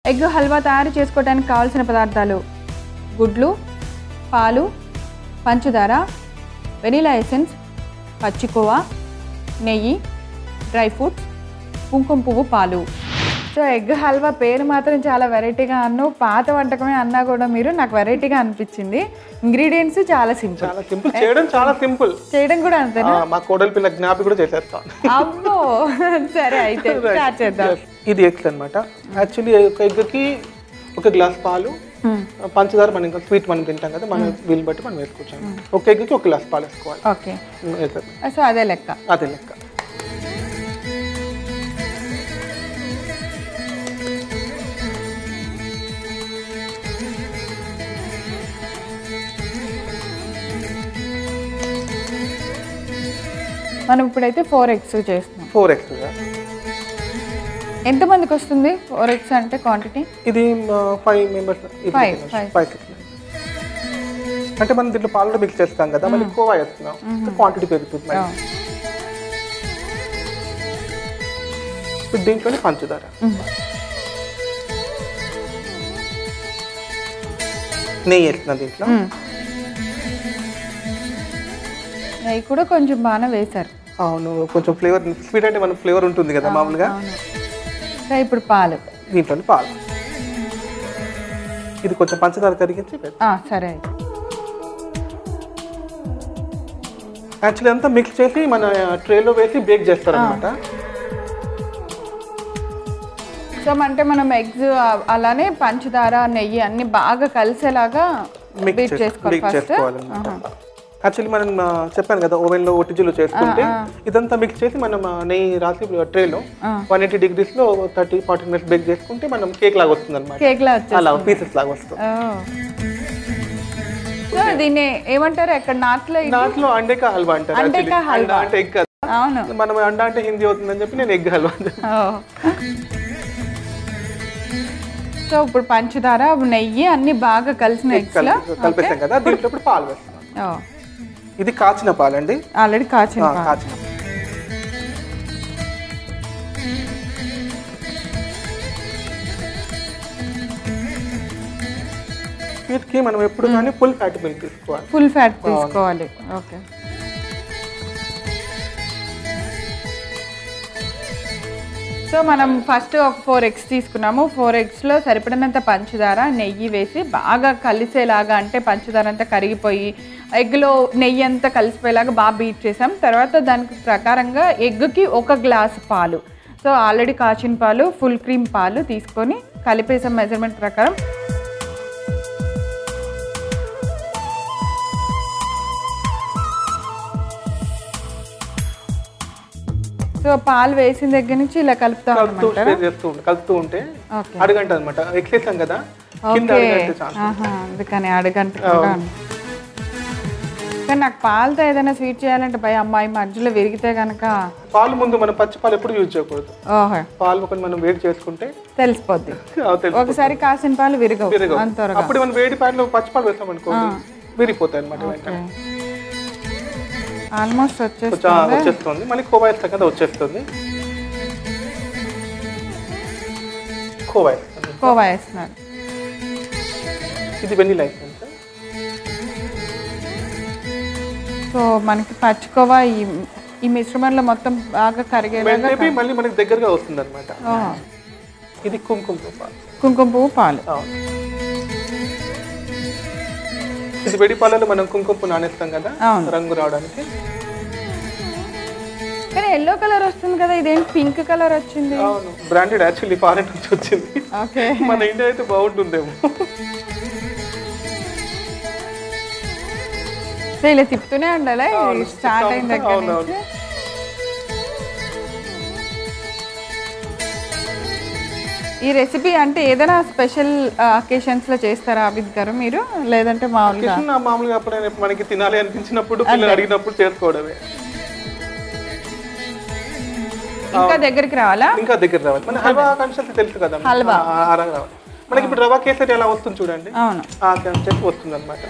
Egg halwa తయారు చేసుకోవడానికి కావాల్సిన పదార్థాలు గుడ్లు పాలు పంచదార వెనీలా ఎసెన్స్ పచ్చికోవా నెయ్యి డ్రై ఫ్రూట్స్ కుంకుమ పువ్వు పాలు సో ఎగ్ హల్వా పేరు మాత్రం చాలా వెరైటీగా అన్ను పాత వంటకమే అన్నా కూడా మీరు నాకు వెరైటీగా అనిపించింది ఇంగ్రీడియంట్స్ చాలా సింపుల్ చాలా సింపుల్ చేయడం చాలా సింపుల్ చేయడం కూడా అంతేనా మా కోడలి పిల్ల జ్ఞాపి కూడా చేసేస్తాం అబ్బో సరే అయితే స్టార్ట్ చేద్దాం ఇది ఎగ్స్ అనమాట యాక్చువల్లీ ఒక ఎగ్కి ఒక గ్లాస్ పాలు పంచదార మనం ఇంకా స్వీట్ మనం తింటాం కదా మనం వీలు బట్టి మనం వేసుకోవచ్చు ఒక ఎగ్కి ఒక గ్లాస్ పాలు వేసుకోవాలి ఓకే ఎగ్. సో అదే లెక్క అదే లెక్క మనం ఇప్పుడైతే ఫోర్ ఎగ్స్ చేస్తున్నాం ఫోర్ ఎగ్స్ ఎంతమందికి వస్తుంది ఫోర్ ఎగ్స్ అంటే క్వాంటిటీ ఇది five members Five, five. Five six అంటే మనం దీంట్లో పాలలో మిక్స్ చేస్తాం కదా మళ్ళీ కోవా వేస్తున్నాం క్వాంటిటీ పెరుగుతుంది మరి. ఇప్పుడు దీంట్లోనే పంచదార నెయ్యి వేస్తున్నాం దీంట్లో నెయ్యి కూడా కొంచెం బాగానే వేశారు అవును కొంచెం ఫ్లేవర్ స్వీట్ అంటే మన ఫ్లేవర్ ఉంటుంది కదా మామూలుగా అవును సో ఇప్పుడు పాలు దీంట్లోనే పాలు ఇది కొంచెం పంచదార కరిగించి వేస్తాం. ఆ, సరే అయితే యాక్చువల్లీ అంతా మిక్స్ చేసి మన ట్రేలో వేసి బేక్ చేస్తారు అనమాట సో అంటే మనం ఎగ్స్ అలానే పంచదార నెయ్యి అన్ని బాగా కలిసేలాగా బీట్ మిక్స్ చేసుకోవాలి మిక్స్ ఫస్ట్ చేసుకోవాలన్నమాట యాక్చువల్లీ మనం ఆ, చెప్పాను కదా ఓవెన్ లో ఒటిజీలో చేసుకుంటే ఇదంతా మిక్స్ చేసి మనం ఆ, నెయ్యి రాసి ట్రేలో వన్ ఎయిటీ డిగ్రీస్ లో థర్టీ ఫార్టీ మినిట్స్ బేక్ చేసుకుంటే మనం కేక్ లాగా వస్తుంది అనమాట కేక్ లా వచ్చేసి అలా పీసెస్ లాగా వస్తుంది సో దీన్ని ఏమంటారు ఎక్కడ నార్త్ లో ఇది? దాంట్లో అండేక హల్వా అంటారు అండేకా actually. హల్వా. అండా అంటే ఎగ్ కదా అవును మనం అండా అంటే హిందీ అవుతుందని చెప్పి నేను ఎగ్ హల్వా అంటాను. ఓ. సో ఇప్పుడు పంచదార నెయ్యి అన్ని బాగా కలిసిన ఎగ్స్ లో కలిపి- కలిపేస్తాం కదా దీంట్లో ఇప్పుడు పాలు వేస్తున్నాం ఓ. ఇది కాచిన పాలండి ఆల్రెడీ కాచిన ఆ, పాలు. కాచిన వీటికి మనం ఎప్పుడు కానీ ఫుల్ ఫ్యాట్ మిల్క్ తీసుకోవాలి ఫుల్ ఫ్యాట్ తీసుకోవాలి ఓకే సో మనం ఫస్ట్ ఒక ఫోర్ ఎగ్స్ తీసుకున్నాము ఫోర్ ఎగ్స్లో సరిపడినంత పంచదార నెయ్యి వేసి బాగా కలిసేలాగా అంటే పంచదార అంతా కరిగిపోయి ఎగ్లో నెయ్యి అంతా కలిసిపోయేలాగా బాగా బీట్ చేసాం తర్వాత దానికి ప్రకారంగా ఎగ్కి ఒక గ్లాస్ పాలు సో ఆల్రెడీ కాచిన పాలు ఫుల్ క్రీమ్ పాలు తీసుకొని కలిపేసాం మెజర్మెంట్ ప్రకారం సో పాలు వేసిన దగ్గర నుంచి ఇలా కలుపుతాం కలుపుతూ అనమాట స్ప్రే చేస్తూ ఉంటే కలుపుతూ ఉంటే ఓకే అడగంట అనమాట ఎక్కేసాం కదా కింద ఓకే అడగంటే చాలు ఆహా, అందుకని అడగంటుకుంటా కానీ నాకు పాలతో ఏదైనా స్వీట్ చేయాలంటే భయ అమ్మాయి మధ్యలో విరిగితే కనుక పాలు ముందు మనం పచ్చి పాలు ఎప్పుడు యూజ్ చేయకూడదు ఓహో పాలు ఒకటి మనం వేడి చేసుకుంటే తెలిసిపోద్ది ఆ, తెలుసు. ఒకసారి కాసిన పాలు విరగవు విరగవు. అంత త్వరగా అప్పుడు మనం వేడి పాలు పచ్చి పాలు వేస్తాం అనుకోండి విరిగిపోతాయి అనమాట వెంటనే ఆల్మోస్ట్ వచ్చేసి కొంచెం ఆ, వచ్చేస్తుంది మళ్ళీ కోవా వేస్తాం కదా వచ్చేస్తుంది కోవా వేస్తాం కోవా వేస్తున్నారు ఇది వెన్నీలా వేస్తాం సార్ సో మనకి పచ్చుకోవా ఈ ఈ మిశ్రమంలో మొత్తం బాగా కరిగేలాగా వెంటనే మళ్ళీ మనకి దగ్గరగా వస్తుంది అనమాట ఓహో. ఇది కుంకుమ పువ్వు కుంకుమ పువ్వు పాలు అవును. ఇది వెడి పాలలో మనం కుంకుమ పువ్వు నానేస్తాం కదా అవును. రంగు రావడానికి కానీ ఎల్లో కలర్ వస్తుంది కదా ఇదేంటి పింక్ కలర్ వచ్చింది అవును బ్రాండెడ్ యాక్చువల్లీ ఫారెన్ నుంచి వచ్చింది ఓకే మన ఇండియా అయితే బాగుంటుందేమో సో ఇలా తిప్పుతూనే ఉండాలి స్టార్ట్ అయిన దగ్గర అవును, నుంచి ఈ రెసిపీ అంటే ఏదైనా స్పెషల్ అకేషన్స్ లో చేస్తారా అభిద్ గారు మీరు లేదంటే మామూలుగా కిషన్ మామూలుగా ఎప్పుడైనా మనకి తినాలి అనిపించినప్పుడు పిల్లలు అడిగినప్పుడు చేసుకోవడమే ఇంకా దగ్గరికి రావాలా ఇంకా దగ్గర రావాలి మన హల్వా కన్సల్ట్ తెలుసు కదా హల్వా. ఆ, ఆ రకం రావాలి మనకి ఇప్పుడు రవా కేసరి ఎలా వస్తుంది చూడండి అవును ఆ కన్సెప్ట్ వస్తుంది అనమాట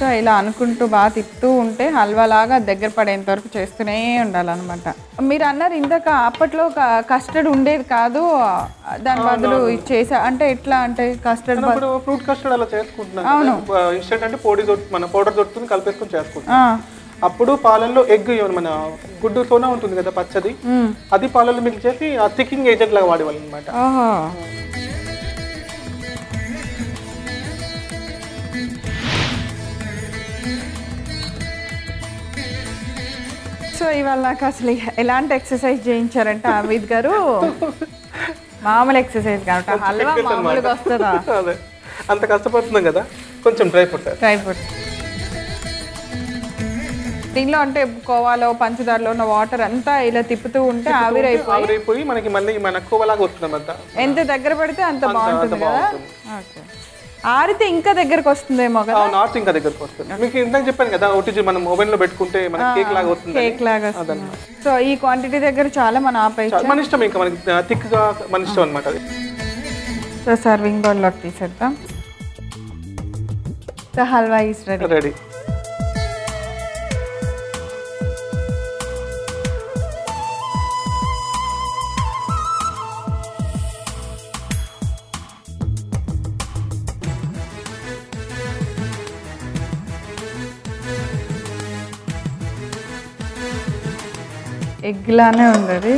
సో ఇలా అనుకుంటూ బాగా తిప్పుతూ ఉంటే హల్వా లాగా దగ్గర పడేంత వరకు చేస్తూనే ఉండాలన్నమాట మీరు అన్నారు ఇందాక అప్పట్లో కస్టర్డ్ ఉండేది కాదు దాని బదులు ఇది చేసా అంటే ఎట్లా అంటే కస్టర్డ్ ఇప్పుడు ఫ్రూట్ కస్టర్డ్ అలా చేసుకుంటున్నాం ఇన్స్టెంట్ అంటే పొడి దొరుకు మన పౌడర్ దొరుకుతుంది కలిపేసుకొని చేసుకుంటాం అప్పుడు పాలల్లో ఎగ్ మన గుడ్డు సోనా ఉంటుంది కదా పచ్చది అది పాలల్లో మిక్స్ చేసి ఆ థిక్కింగ్ ఏజెంట్ లాగా వాడేవాళ్ళు అనమాట ఓహో సో ఇవాళ నాకు అసలు ఎలాంటి ఎక్సర్సైజ్ చేయించారంటే అమిత్ గారు మామూలు ఎక్సర్సైజ్ కాబట్టి హల్వా మామూలుగా వస్తుందా అదే అంత కష్టపడుతున్నాం కదా కొంచెం డ్రై ఫ్రూట్ డ్రై ఫ్రూట్స్ దీనిలో అంటే కోవాలో పంచదారలో ఉన్న వాటర్ అంతా ఇలా తిప్పుతూ ఉంటే ఆవిరైపోయి ఆవిరైపోయి మనకి మళ్ళీ మన కోవలాగా వస్తుంది అంతా ఎంత దగ్గర పడితే అంత బాగుంటుంది కదా ఓకే ఆరితే ఇంకా దగ్గరకు వస్తుందేమో కదా నార్త్ ఇంకా దగ్గరకు వస్తుంది మీకు ఇందాక చెప్పాను కదా ఓటీజీ మనం ఓవెన్ లో పెట్టుకుంటే మన కేక్ లాగా వస్తుంది కేక్ లాగా వస్తుంది సో ఈ క్వాంటిటీ దగ్గర చాలా మనం ఆపేయచ్చు మన ఇష్టం ఇంకా మనకి థిక్ గా మన ఇష్టం అనమాట అది సో సర్వింగ్ బౌల్లోకి తీసేద్దాం so halwa is ready ready egg లానే ఉంది అది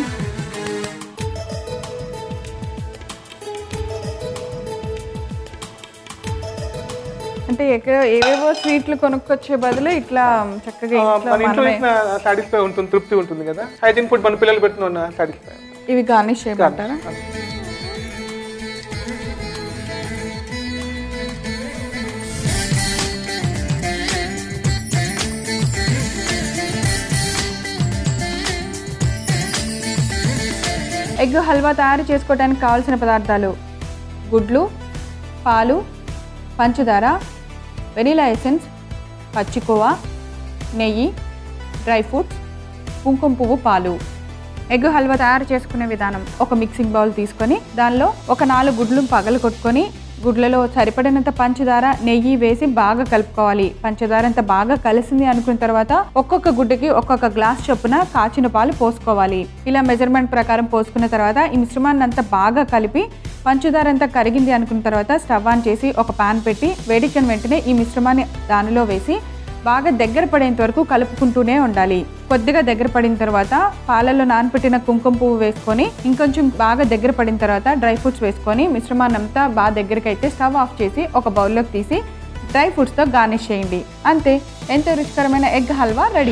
అంటే ఎక్కడ ఏవేవో స్వీట్లు కొనుక్కొచ్చే బదులు ఇట్లా చక్కగా ఇంట్లో మన ఇంట్లో సాటిస్ఫై ఉంటుంది తృప్తి ఉంటుంది కదా హైజీన్ ఫుడ్ మన పిల్లలు పెట్టిన సాటిస్ఫై ఇవి గార్నిష్ చేయమంటారా ఎగ్ హల్వా తయారు చేసుకోవడానికి కావాల్సిన పదార్థాలు గుడ్లు పాలు పంచదార వెనీలా ఎసెన్స్ పచ్చికోవా నెయ్యి డ్రై ఫ్రూట్స్ కుంకుమ పువ్వు పాలు ఎగ్ హల్వా తయారు చేసుకునే విధానం ఒక మిక్సింగ్ బౌల్ తీసుకొని దానిలో ఒక నాలుగు గుడ్లు పగలు కొట్టుకొని గుడ్లలో సరిపడినంత పంచదార నెయ్యి వేసి బాగా కలుపుకోవాలి పంచదార అంత బాగా కలిసింది అనుకున్న తర్వాత ఒక్కొక్క గుడ్డుకి ఒక్కొక్క గ్లాస్ చొప్పున కాచిన పాలు పోసుకోవాలి ఇలా మెజర్మెంట్ ప్రకారం పోసుకున్న తర్వాత ఈ మిశ్రమాన్ని అంతా బాగా కలిపి పంచదార అంతా కరిగింది అనుకున్న తర్వాత స్టవ్ ఆన్ చేసి ఒక పాన్ పెట్టి వేడికిన వెంటనే ఈ మిశ్రమాన్ని దానిలో వేసి బాగా దగ్గర పడేంత వరకు కలుపుకుంటూనే ఉండాలి కొద్దిగా దగ్గర పడిన తర్వాత పాలలో నానపెట్టిన కుంకుమ పువ్వు వేసుకొని ఇంకొంచెం బాగా దగ్గర పడిన తర్వాత డ్రై ఫ్రూట్స్ వేసుకొని మిశ్రమాన్ని అంతా బాగా దగ్గరికి అయితే స్టవ్ ఆఫ్ చేసి ఒక బౌల్లోకి తీసి డ్రై ఫ్రూట్స్తో గార్నిష్ చేయండి అంతే ఎంతో రుచికరమైన ఎగ్ హల్వా రెడీ